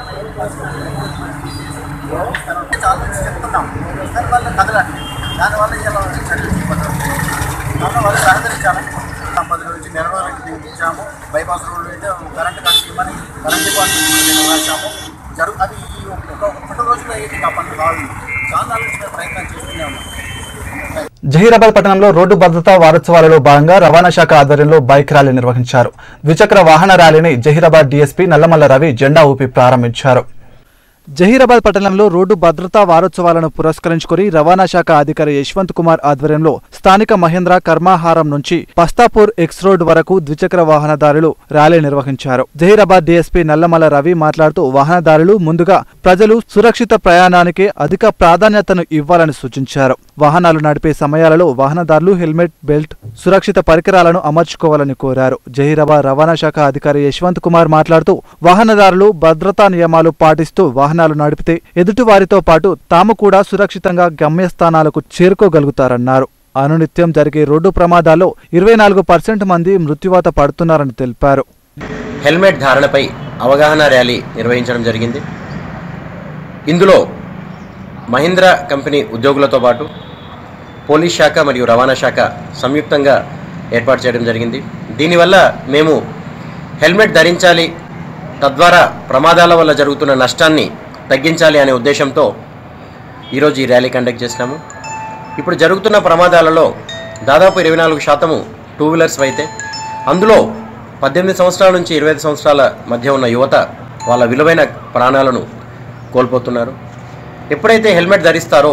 చాలా మంది చెప్తున్నాం కానీ వాళ్ళు కదలట్లేదు దానివల్ల ఇలా చర్యలు చేపట్టాలి దానివల్ల వాళ్ళు సహకరించాలి పది నుంచి నెల రోజులకి మేము ఇచ్చాము బైపాస్ రోడ్లు అయితే కరెంట్ కట్టి ఇవ్వని కరెంట్ డిపార్ట్మెంట్ రాశాము జరుగు అది ఈ ఒక ఒక- ఒకటి రోజులో ఏంటి ఆ పనులు కాదు చాలా నుంచి మేము ప్రయత్నం చేస్తూనే ఉన్నాం జహీరాబాద్ పట్టణంలో రోడ్డు భద్రతా వారోత్సవాలలో భాగంగా రవాణా శాఖ ఆధ్వర్యంలో బైక్ ర్యాలీ నిర్వహించారు ద్విచక్ర వాహన ర్యాలీని జహీరాబాద్ డీఎస్పీ నల్లమల్ల రవి జెండా ఊపి ప్రారంభించారు జహీరాబాద్ పట్టణంలో రోడ్డు భద్రతా వారోత్సవాలను పురస్కరించుకుని రవాణా శాఖ అధికారి యశ్వంత్ కుమార్ ఆధ్వర్యంలో స్థానిక మహేంద్ర కర్మాహారం నుంచి పస్తాపూర్ ఎక్స్ రోడ్ వరకు ద్విచక్ర వాహనదారులు ర్యాలీ నిర్వహించారు జహీరాబాద్ డీఎస్పీ నల్లమల రవి మాట్లాడుతూ వాహనదారులు ముందుగా ప్రజలు సురక్షిత ప్రయాణానికి అధిక ప్రాధాన్యతను ఇవ్వాలని సూచించారు వాహనాలు నడిపే సమయాలలో వాహనదారులు హెల్మెట్ బెల్ట్ సురక్షిత పరికరాలను అమర్చుకోవాలని కోరారు జహీరాబాద్ రవాణా శాఖ అధికారి యశ్వంత్ కుమార్ మాట్లాడుతూ వాహనదారులు భద్రతా నియమాలు పాటిస్తూ వాహనాలు నడిపితే ఎదుటివారితో పాటు తాము కూడా సురక్షితంగా గమ్యస్థానాలకు చేరుకోగలుగుతారన్నారు అనునిత్యం జరిగే రోడ్డు ప్రమాదాల్లో ఇరవై నాలుగు పర్సెంట్ మంది మృత్యువాత పడుతున్నారని తెలిపారు హెల్మెట్ ధారణపై అవగాహన ర్యాలీ నిర్వహించడం జరిగింది ఇందులో మహీంద్రా కంపెనీ ఉద్యోగులతో పాటు పోలీస్ శాఖ మరియు రవాణా శాఖ సంయుక్తంగా ఏర్పాటు చేయడం జరిగింది దీనివల్ల మేము హెల్మెట్ ధరించాలి తద్వారా ప్రమాదాల వల్ల జరుగుతున్న నష్టాన్ని తగ్గించాలి అనే ఉద్దేశంతో ఈరోజు ఈ ర్యాలీ కండక్ట్ చేసినాము ఇప్పుడు జరుగుతున్న ప్రమాదాలలో దాదాపు ఇరవై నాలుగు శాతము టూ వీలర్స్ అయితే అందులో పద్దెనిమిది సంవత్సరాల నుంచి ఇరవై ఐదు సంవత్సరాల మధ్య ఉన్న యువత వాళ్ళ విలువైన ప్రాణాలను కోల్పోతున్నారు ఎప్పుడైతే హెల్మెట్ ధరిస్తారో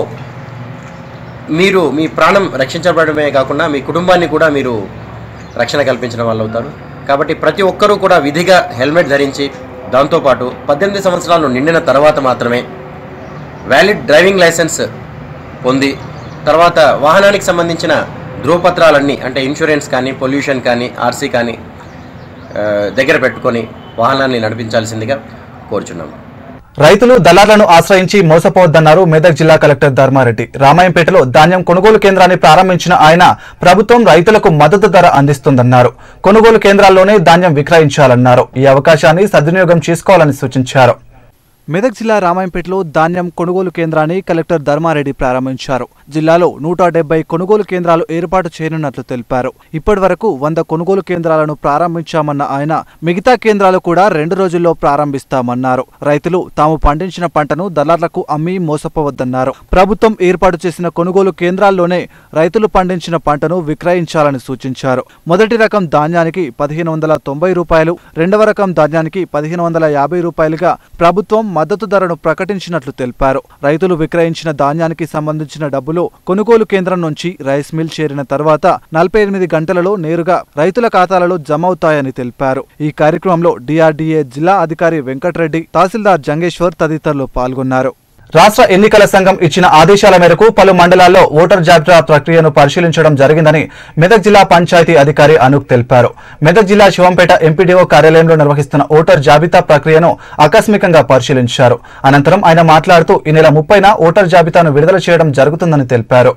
మీరు మీ ప్రాణం రక్షించబడమే కాకుండా మీ కుటుంబాన్ని కూడా మీరు రక్షణ కల్పించిన వాళ్ళు అవుతారు కాబట్టి ప్రతి ఒక్కరూ కూడా విధిగా హెల్మెట్ ధరించి దాంతోపాటు పద్దెనిమిది సంవత్సరాలు నిండిన తర్వాత మాత్రమే వ్యాలిడ్ డ్రైవింగ్ లైసెన్స్ పొంది తర్వాత వాహనానికి సంబంధించిన ధృవపత్రాలన్నీ అంటే ఇన్సూరెన్స్ కానీ పొల్యూషన్ కానీ ఆర్సీ కానీ ఆ, దగ్గర పెట్టుకొని వాహనాన్ని నడిపించాల్సిందిగా కోరుచున్నాము రైతులు దళార్లను ఆశ్రయించి మోసపోవద్దన్నారు మెదక్ జిల్లా కలెక్టర్ ధర్మారెడ్డి రామాయంపేటలో ధాన్యం కొనుగోలు కేంద్రాన్ని ప్రారంభించిన ఆయన ప్రభుత్వం రైతులకు మద్దతు ధర అందిస్తుందన్నారు కొనుగోలు కేంద్రాల్లోనే ధాన్యం విక్రయించాలన్నారు ఈ అవకాశాన్ని సద్వినియోగం చేసుకోవాలని సూచించారు మెదక్ జిల్లా రామాయంపేటలో ధాన్యం కొనుగోలు కేంద్రాన్ని కలెక్టర్ ధర్మారెడ్డి ప్రారంభించారు జిల్లాలో నూట డెబ్బై కొనుగోలు కేంద్రాలు ఏర్పాటు చేయనున్నట్లు తెలిపారు ఇప్పటి వరకు వంద కొనుగోలు కేంద్రాలను ప్రారంభించామన్న ఆయన మిగతా కేంద్రాలు కూడా రెండు రోజుల్లో ప్రారంభిస్తామన్నారు రైతులు తాము పండించిన పంటను దళార్లకు అమ్మి మోసపోవద్దన్నారు ప్రభుత్వం ఏర్పాటు చేసిన కొనుగోలు కేంద్రాల్లోనే రైతులు పండించిన పంటను విక్రయించాలని సూచించారు మొదటి రకం ధాన్యానికి పదిహేను వందల తొంభై రూపాయలు రెండవ రకం ధాన్యానికి పదిహేను వందల యాభై రూపాయలుగా ప్రభుత్వం మద్దతు ధరను ప్రకటించినట్లు తెలిపారు రైతులు విక్రయించిన ధాన్యానికి సంబంధించిన డబ్బులు కొనుగోలు కేంద్రం నుంచి రైస్ మిల్ చేరిన తర్వాత నలభై ఎనిమిది గంటలలో నేరుగా రైతుల ఖాతాలలో జమ అవుతాయని తెలిపారు ఈ కార్యక్రమంలో డిఆర్డీఏ జిల్లా అధికారి వెంకటరెడ్డి తహసీల్దార్ జంగేశ్వర్ తదితరులు పాల్గొన్నారు రాష్ట్ర ఎన్నికల సంఘం ఇచ్చిన ఆదేశాల మేరకు పలు మండలాల్లో ఓటర్ జాబితా ప్రక్రియను పరిశీలించడం జరిగిందని మెదక్ జిల్లా పంచాయతీ అధికారి అనూప్ తెలిపారు మెదక్ జిల్లా శివంపేట ఎంపీడీఓ కార్యాలయంలో నిర్వహిస్తున్న ఓటర్ జాబితా ప్రక్రియను ఆకస్మికంగా పరిశీలించారు అనంతరం ఆయన మాట్లాడుతూ ఈ నెల ముప్పైన ఓటర్ జాబితాను విడుదల చేయడం జరుగుతుందని తెలిపారు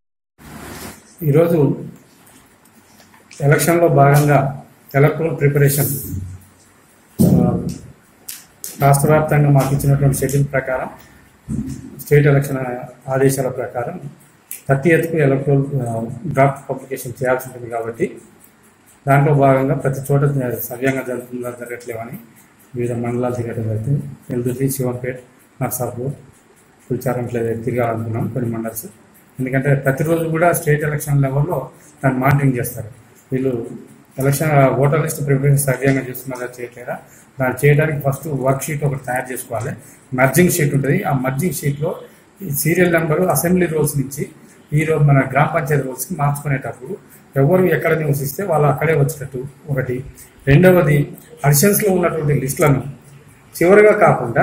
ఈరోజు ఎలక్షన్లో భాగంగా ఎలక్ట్రల్ ప్రిపరేషన్ ఆ, రాష్ట్ర వ్యాప్తంగా మాకు ఇచ్చినటువంటి షెడ్యూల్ ప్రకారం స్టేట్ ఎలక్షన్ ఆదేశాల ప్రకారం థర్టీ ఎత్కు ఎలక్ట్రల్ డ్రాఫ్ట్ పబ్లికేషన్ చేయాల్సి ఉంటుంది కాబట్టి దాంట్లో భాగంగా ప్రతి చోట సవ్యంగా జరుగుతుందా జరగట్లేవని వివిధ మండలాలు తిరగడం జరుగుతుంది ఎల్దుర్తి శివంపేట్ నర్సాపూర్ పులిచారం ఇట్లా తిరగాలనుకున్నాం కొన్ని మండల్స్ ఎందుకంటే ప్రతిరోజు కూడా స్టేట్ ఎలక్షన్ లెవెల్లో దాన్ని మానిటరింగ్ చేస్తారు వీళ్ళు ఎలక్షన్ ఓటర్ లిస్ట్ ప్రిపరేషన్ సవ్యంగా చేస్తున్నారా చేయట్లేదా దాన్ని చేయడానికి ఫస్ట్ వర్క్ షీట్ ఒకటి తయారు చేసుకోవాలి మర్జింగ్ షీట్ ఉంటుంది ఆ మర్జింగ్ షీట్లో ఈ సీరియల్ నెంబరు అసెంబ్లీ రోల్స్ నుంచి ఈ రోజు మన గ్రామ పంచాయతీ రోల్స్కి మార్చుకునేటప్పుడు ఎవరు ఎక్కడ నివసిస్తే వాళ్ళు అక్కడే వచ్చేటట్టు ఒకటి రెండవది అడిషన్స్లో ఉన్నటువంటి లిస్టులను చివరిగా కాకుండా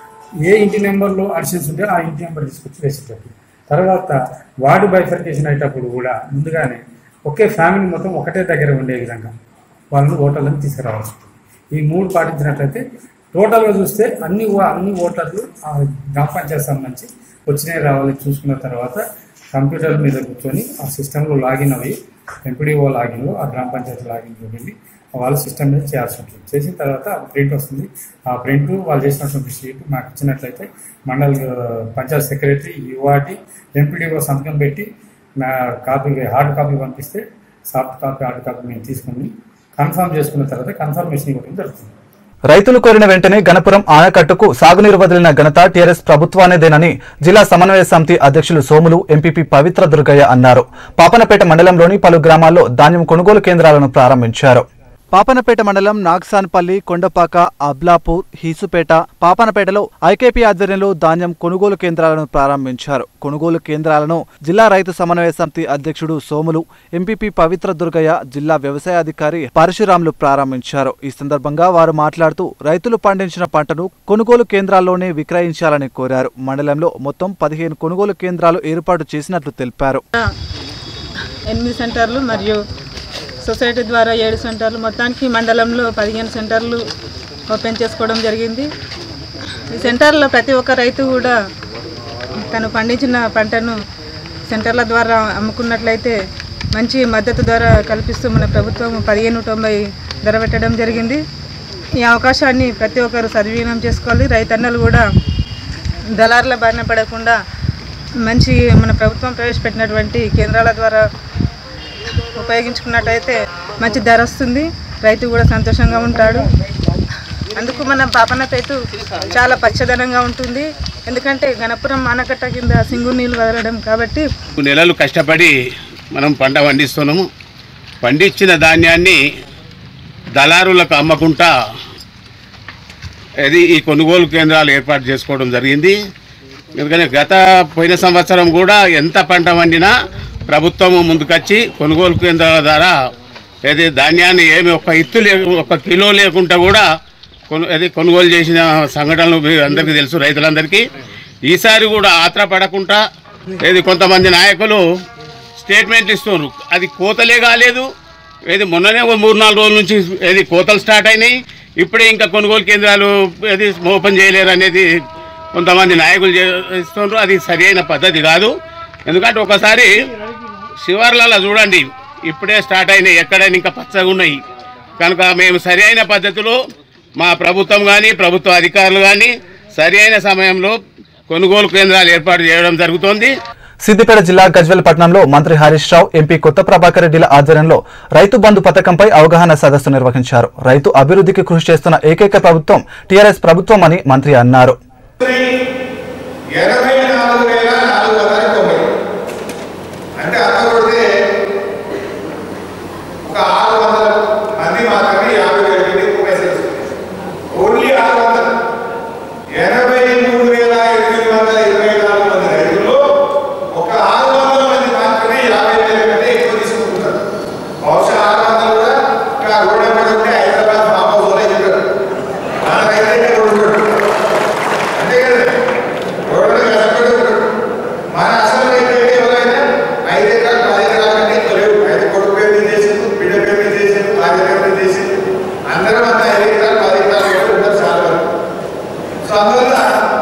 ఏ ఇంటి నెంబర్లో అడిషన్స్ ఉంటే ఆ ఇంటి నెంబర్ తీసుకొచ్చి వేసేటట్టు తర్వాత వార్డు బైఫర్కేషన్ అయ్యేటప్పుడు కూడా ముందుగానే ఒకే ఫ్యామిలీ మొత్తం ఒకటే దగ్గర ఉండే విధంగా వాళ్ళని ఓటర్లను తీసుకురావాల్సి ఉంటుంది ఈ మూడు పాటించినట్లయితే టోటల్గా చూస్తే అన్ని ఓ- అన్ని ఓటర్లు ఆ గ్రామ పంచాయతీ సంబంధించి వచ్చినాయి రావాలి చూసుకున్న తర్వాత కంప్యూటర్ మీద కూర్చొని ఆ సిస్టంలో లాగిన్ అవి ఎంపీడీఓ లాగిన్లో ఆ గ్రామ పంచాయతీ లాగిన్లో వెళ్ళి వాళ్ళ సిస్టమ్ మీద చేయాల్సి ఉంటుంది చేసిన తర్వాత ప్రింట్ వస్తుంది ఆ ప్రింట్ వాళ్ళు చేసినటువంటి షీట్ మాకు ఇచ్చినట్లయితే మండల ఆ, పంచాయత్ సెక్రటరీ యువాటి ఎంపీడీఓ సంతకం పెట్టి నా కాపీ హార్డ్ కాపీ పంపిస్తే సాఫ్ట్ కాపీ హార్డ్ కాపీ మేము తీసుకుని కన్ఫర్మ్ చేసుకున్న తర్వాత కన్ఫర్మేషన్ ఇవ్వడం జరుగుతుంది రైతులు కోరిన వెంటనే గణపురం ఆనకట్టుకు సాగునీరు వదిలిన ఘనత టీఆర్ఎస్ ప్రభుత్వానేదేనని జిల్లా సమన్వయ సమితి అధ్యక్షులు సోములు ఎంపీపీ పవిత్ర దుర్గయ్య అన్నారు పాపనపేట మండలంలోని పలు గ్రామాల్లో ధాన్యం కొనుగోలు కేంద్రాలను ప్రారంభించారు పాపనపేట మండలం నాగ్సాన్పల్లి కొండపాక అబ్లాపూర్ హీసుపేట పాపనపేటలో ఐకేపీ ఆధ్వర్యంలో ధాన్యం కొనుగోలు కేంద్రాలను ప్రారంభించారు కొనుగోలు కేంద్రాలను జిల్లా రైతు సమన్వయ సమితి అధ్యక్షుడు సోములు ఎంపీపీ పవిత్ర దుర్గయ్య జిల్లా వ్యవసాయ అధికారి పరశురాములు ప్రారంభించారు ఈ సందర్భంగా వారు మాట్లాడుతూ రైతులు పండించిన పంటను కొనుగోలు కేంద్రాల్లోనే విక్రయించాలని కోరారు మండలంలో మొత్తం పదిహేను కొనుగోలు కేంద్రాలు ఏర్పాటు చేసినట్లు తెలిపారు ఎనిమిది సెంటర్లు మరియు సొసైటీ ద్వారా ఏడు సెంటర్లు మొత్తానికి మండలంలో పదిహేను సెంటర్లు ఓపెన్ చేసుకోవడం జరిగింది ఈ సెంటర్లో ప్రతి ఒక్క రైతు కూడా తను పండించిన పంటను సెంటర్ల ద్వారా అమ్ముకున్నట్లయితే మంచి మద్దతు ధర కల్పిస్తూ మన ప్రభుత్వం పదిహేను తొంభై ధర పెట్టడం జరిగింది ఈ అవకాశాన్ని ప్రతి ఒక్కరు సద్వినియోగం చేసుకోవాలి రైతన్నలు కూడా దళారుల బారిన పడకుండా మంచి మన ప్రభుత్వం ప్రవేశపెట్టినటువంటి కేంద్రాల ద్వారా ఉపయోగించుకున్నట్టయితే మంచి ధర వస్తుంది రైతు కూడా సంతోషంగా ఉంటాడు అందుకు మన పాపన్న రైతు చాలా పచ్చదనంగా ఉంటుంది ఎందుకంటే గణపురం ఆనకట్ట కింద సింగు నీళ్ళు వదలడం కాబట్టి నెలలు కష్టపడి మనం పంట పండిస్తున్నాము పండించిన ధాన్యాన్ని దళారులకు అమ్మకుండా ఇది ఈ కొనుగోలు కేంద్రాలు ఏర్పాటు చేసుకోవడం జరిగింది ఎందుకంటే గత పోయిన సంవత్సరం కూడా ఎంత పంట పండినా ప్రభుత్వం ముందుకొచ్చి కొనుగోలు కేంద్రాల ద్వారా ఏది ధాన్యాన్ని ఏమి ఒక ఇత్తు లే ఒక కిలో లేకుండా కూడా కొను అది కొనుగోలు చేసిన సంఘటనలు మీ అందరికీ తెలుసు రైతులందరికీ ఈసారి కూడా ఆత్రపడకుండా ఏది కొంతమంది నాయకులు స్టేట్మెంట్లు ఇస్తున్నారు అది కోతలే కాలేదు ఏది మొన్ననే ఒక మూడు నాలుగు రోజుల నుంచి ఏది కోతలు స్టార్ట్ అయినాయి ఇప్పుడే ఇంకా కొనుగోలు కేంద్రాలు ఏది ఓపెన్ చేయలేరు అనేది కొంతమంది నాయకులు చేస్తున్నారు అది సరి అయిన పద్ధతి కాదు ఎందుకంటే ఒకసారి శివార్లలో చూడండి ఇప్పుడే స్టార్ట్ అయినాయి ఎక్కడైనా ఇంకా పచ్చగా ఉన్నాయి కనుక మేము సరి అయిన పద్ధతిలో మా ప్రభుత్వం కానీ ప్రభుత్వ అధికారులు కానీ సరి అయిన సమయంలో కొనుగోలు కేంద్రాలు ఏర్పాటు చేయడం జరుగుతోంది సిద్దిపేట జిల్లా గజ్వెల్ పట్టణంలో మంత్రి హరీష్ రావు ఎంపీ కొత్త ప్రభాకర్ రెడ్డిల ఆధ్వర్యంలో రైతు బంధు పథకంపై అవగాహన సదస్సు నిర్వహించారు రైతు అభివృద్ధికి కృషి చేస్తున్న ఏకైక ప్రభుత్వం టీఆర్ఎస్ ప్రభుత్వం అని మంత్రి అన్నారు ఎనభై నాలుగు వేల నాలుగు వందల తొంభై అంటే అర్థ కొడితే ఒక ఆరు వందల మంది మాత్రమే యాభై వేల మంది మెసేజ్ ఓన్లీ ఆరు వందలు ఎనభై మూడు వేల ఎనిమిది వందల ఇరవై నాలుగు మంది రైతుల్లో ఒక ఆరు వందల మంది మాత్రమే యాభై వేల కంటే ఎక్కువ తీసుకుంటున్నారు బహుశా ఆరు వందలు కూడా ఇక్కడ రోడ్డు మీద ఉంటే హైదరాబాద్ ఫామ్ హౌస్ వాళ్ళే చెప్పారు మన రైతు రోడ్డు అంతే కదా రోడ్డు కష్టపడి ఉంటాడు మన అసలు రైతు అయితే ఎవరైనా ఐదు ఎకరాలు పది ఎకరాల కంటే ఎక్కువ లేవు అయితే కొడుకు పేరు మీద చేసిండు బిడ్డ పేరు మీద చేసిండు భార్య పేరు మీద చేసిండు అందరం అంత ఐదు ఎకరాలు పది ఎకరాలు కూడా ఉంటారు చాలా వరకు సో అందువల్ల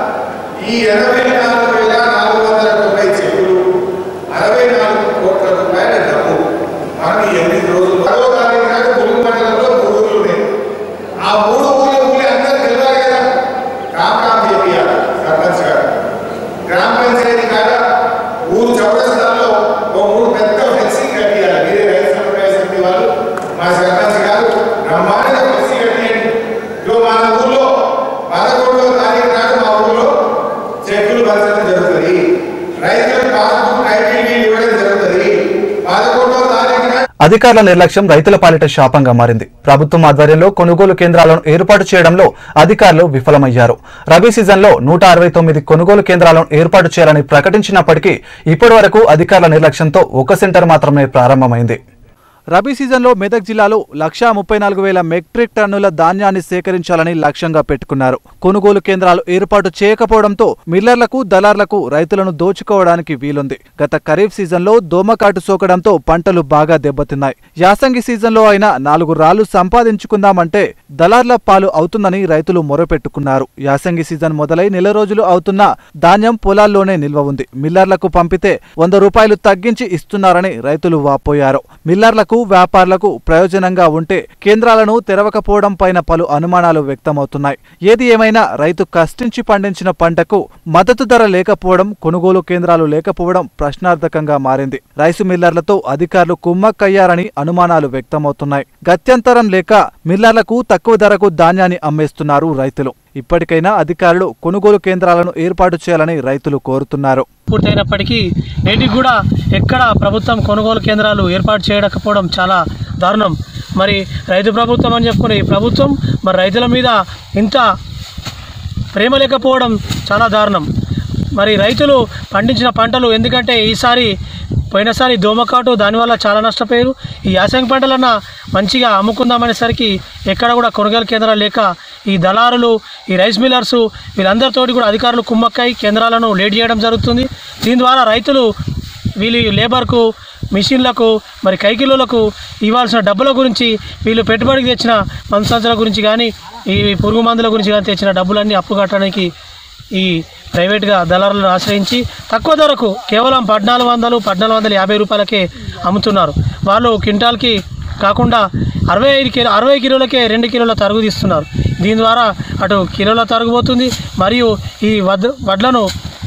ఈ ఎనభై నాలుగు వేల నాలుగు వందల తొంభై చెక్కులు అరవై నాలుగు కోట్ల రూపాయల డబ్బు మనం ఈ ఎనిమిది రోజులు పదవ తారీఖు నాడు ములుగు మండలంలో మూడు ఊళ్ళు ఉన్నాయి ఆ మూడు ఊళ్ళ ఊళ్ళే అందరూ తెలియాలి కదా కామ్ కామ్ చేయాలి సర్పంచ్ గారు గ్రామ పంచాయతీ కాడ ఊరు చౌరస్తాలో ఓ మూడు పెద్ద ఫ్లెక్సింగ్ కట్టియాలి మీరే రైతు సమన్వయ సమితి వాళ్ళు మా సర్పంచ్ గారు బ్రహ్మాండంగా ఫ్లెక్సింగ్ కట్టియండి ఇదో మన ఊళ్ళో పదకొండవ తారీఖు నాడు మా ఊళ్ళో చెక్కులు పంచడం జరుగుతుంది రైతులకు పాస్బుక్ టైటిల్ డీడ్ ఇవ్వడం జరుగుతుంది పదకొండవ తారీఖు నాడు అధికారుల నిర్లక్ష్యం రైతుల పాలిట శాపంగా మారింది ప్రభుత్వం ఆధ్వర్యంలో కొనుగోలు కేంద్రాలను ఏర్పాటు చేయడంలో అధికారులు విఫలమయ్యారు రబీ సీజన్లో నూట అరవై తొమ్మిది కొనుగోలు కేంద్రాలను ఏర్పాటు చేయాలని ప్రకటించినప్పటికీ ఇప్పటి వరకు అధికారుల నిర్లక్ష్యంతో ఒక సెంటర్ మాత్రమే ప్రారంభమైంది రబీ సీజన్లో మెదక్ జిల్లాలో లక్షా ముప్పై నాలుగు వేల మెట్రిక్ టన్నుల ధాన్యాన్ని సేకరించాలని లక్ష్యంగా పెట్టుకున్నారు కొనుగోలు కేంద్రాలు ఏర్పాటు చేయకపోవడంతో మిల్లర్లకు దళార్లకు రైతులను దోచుకోవడానికి వీలుంది గత ఖరీఫ్ సీజన్లో దోమకాటు సోకడంతో పంటలు బాగా దెబ్బతిన్నాయి యాసంగి సీజన్లో అయినా నాలుగు రాళ్లు సంపాదించుకుందామంటే దళార్ల పాలు అవుతుందని రైతులు మొరపెట్టుకున్నారు యాసంగి సీజన్ మొదలై నెల రోజులు అవుతున్నా ధాన్యం పొలాల్లోనే నిల్వ ఉంది మిల్లర్లకు పంపితే వంద రూపాయలు తగ్గించి ఇస్తున్నారని రైతులు వాపోయారు మిల్లర్లకు వ్యాపారులకు ప్రయోజనంగా ఉంటే కేంద్రాలను తెరవకపోవడం పైన పలు అనుమానాలు వ్యక్తమవుతున్నాయి ఏది ఏమైనా రైతు కష్టించి పండించిన పంటకు మద్దతు ధర లేకపోవడం కొనుగోలు కేంద్రాలు లేకపోవడం ప్రశ్నార్థకంగా మారింది రైసు మిల్లర్లతో అధికారులు కుమ్మక్కయ్యారని అనుమానాలు వ్యక్తమవుతున్నాయి గత్యంతరం లేక మిల్లర్లకు తక్కువ ధరకు ధాన్యాన్ని అమ్మేస్తున్నారు రైతులు ఇప్పటికైనా అధికారులు కొనుగోలు కేంద్రాలను ఏర్పాటు చేయాలని రైతులు కోరుతున్నారు పూర్తయినప్పటికీ నేటికి కూడా ఎక్కడ ప్రభుత్వం కొనుగోలు కేంద్రాలు ఏర్పాటు చేయకపోవడం చాలా దారుణం మరి రైతు ప్రభుత్వం అని చెప్పుకునే ఈ ప్రభుత్వం మరి రైతుల మీద ఇంత ప్రేమ లేకపోవడం చాలా దారుణం మరి రైతులు పండించిన పంటలు ఎందుకంటే ఈసారి పోయినసారి దోమకాటు దానివల్ల చాలా నష్టపోయారు ఈ యాసంగి పంటలన్నా మంచిగా అమ్ముకుందామనేసరికి ఎక్కడ కూడా కొనుగోలు కేంద్రాలు లేక ఈ దళారులు ఈ రైస్ మిల్లర్స్ వీళ్ళందరితోటి కూడా అధికారులు కుమ్మక్కై కేంద్రాలను లేట్ చేయడం జరుగుతుంది దీని ద్వారా రైతులు వీళ్ళు లేబర్కు మిషన్లకు మరి కైకిలోలకు ఇవ్వాల్సిన డబ్బుల గురించి వీళ్ళు పెట్టుబడికి తెచ్చిన మందు సంచుల గురించి కానీ ఈ పురుగు మందుల గురించి కానీ తెచ్చిన డబ్బులన్నీ అప్పు కట్టడానికి ఈ ప్రైవేట్గా దళారులను ఆశ్రయించి తక్కువ ధరకు కేవలం పద్నాలుగు వందలు పద్నాలుగు వందల యాభై రూపాయలకే అమ్ముతున్నారు వాళ్ళు క్వింటాల్కి కాకుండా అరవై ఐదు కిలో అరవై కిలోలకే రెండు కిలోల తరుగు తీస్తున్నారు దీని ద్వారా అటు కిలోల తరుగు పోతుంది మరియు ఈ వడ్ వడ్లను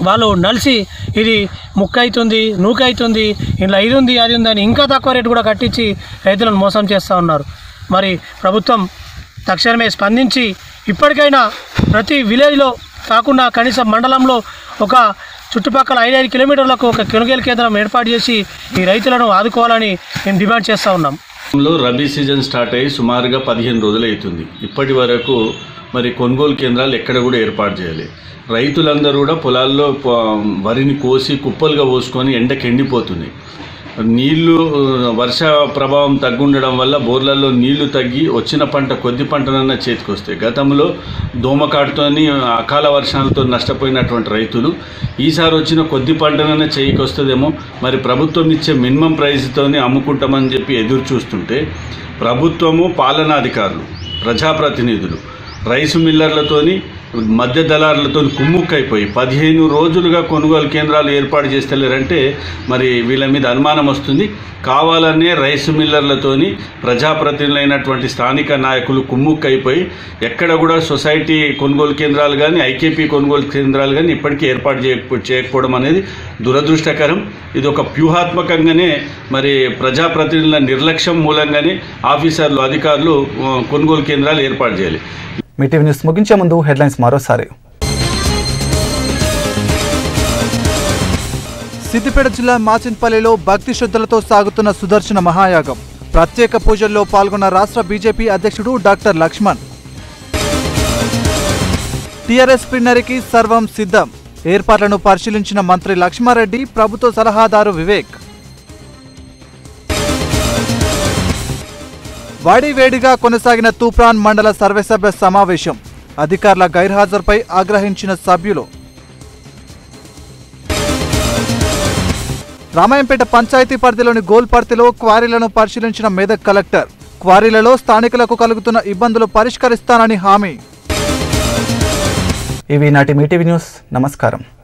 వాళ్ళు నలిసి ఇది ముక్క అవుతుంది నూక అవుతుంది ఇలా ఇది ఉంది అది ఉంది అని ఇంకా తక్కువ రేటు కూడా కట్టించి రైతులను మోసం చేస్తూ ఉన్నారు మరి ప్రభుత్వం తక్షణమే స్పందించి ఇప్పటికైనా ప్రతి విలేజ్లో కాకుండా కనీసం మండలంలో ఒక చుట్టుపక్కల ఐదైదు కిలోమీటర్లకు ఒక కొనుగోలు కేంద్రం ఏర్పాటు చేసి ఈ రైతులను ఆదుకోవాలని మేము డిమాండ్ చేస్తూ ఉన్నాం లో రబీ సీజన్ స్టార్ట్ అయ్యి సుమారుగా పదిహేను రోజులు అవుతుంది ఇప్పటి వరకు మరి కొనుగోలు కేంద్రాలు ఎక్కడ కూడా ఏర్పాటు చేయాలి రైతులందరూ కూడా పొలాల్లో ప- వరిని కోసి కుప్పలుగా పోసుకొని ఎండకి ఎండిపోతుంది నీళ్లు ఆ, వర్ష ప్రభావం తగ్గుండడం వల్ల బోర్లలో నీళ్లు తగ్గి వచ్చిన పంట కొద్ది పంటనన్నా చేతికొస్తాయి గతంలో దోమకాటుతోని అకాల వర్షాలతో నష్టపోయినటువంటి రైతులు ఈసారి వచ్చిన కొద్ది పంటనన్నా చేయికి వస్తుందేమో మరి ప్రభుత్వం ఇచ్చే మినిమం ప్రైస్తోని అమ్ముకుంటామని చెప్పి ఎదురు చూస్తుంటే ప్రభుత్వము పాలనాధికారులు ప్రజాప్రతినిధులు రైసు మిల్లర్లతోని మధ్య దళారులతో కుమ్ముక్కైపోయి పదిహేను రోజులుగా కొనుగోలు కేంద్రాలు ఏర్పాటు చేస్తలేరంటే మరి వీళ్ళ మీద అనుమానం వస్తుంది కావాలనే రైసు మిల్లర్లతోని ప్రజాప్రతినిధులైనటువంటి స్థానిక నాయకులు కుమ్ముక్కైపోయి ఎక్కడ కూడా సొసైటీ కొనుగోలు కేంద్రాలు కానీ ఐకేపీ కొనుగోలు కేంద్రాలు కానీ ఇప్పటికీ ఏర్పాటు చేయకపో చేయకపోవడం అనేది దురదృష్టకరం ఇది ఒక వ్యూహాత్మకంగానే మరి ప్రజాప్రతినిధుల నిర్లక్ష్యం మూలంగానే ఆఫీసర్లు అధికారులు ఆ, కొనుగోలు కేంద్రాలు ఏర్పాటు చేయాలి మీ టీవీ న్యూస్ ముగించే ముందు హెడ్లైన్స్ మరోసారి సిద్దిపేట జిల్లా మాచిన్పల్లిలో భక్తి శ్రద్ధలతో సాగుతున్న సుదర్శన మహాయాగం ప్రత్యేక పూజల్లో పాల్గొన్న రాష్ట్ర బీజేపీ అధ్యక్షుడు డాక్టర్ లక్ష్మణ్ టీఆర్ఎస్ ప్లీనరీకి సర్వం సిద్ధం ఏర్పాట్లను పరిశీలించిన మంత్రి లక్ష్మారెడ్డి ప్రభుత్వ సలహాదారు వివేక్ వాడివేడిగా కొనసాగిన తూప్రాన్ మండల సర్వసభ్య సమావేశం అధికారుల గైర్హాజరుపై ఆగ్రహించిన సభ్యులు రామాయంపేట పంచాయతీ పరిధిలోని గోల్పర్తిలో క్వారీలను పరిశీలించిన మెదక్ కలెక్టర్ క్వారీలలో స్థానికులకు కలుగుతున్న ఇబ్బందులు పరిష్కరిస్తానని హామీ ఇవి నాటి మీ టీవీ న్యూస్ నమస్కారం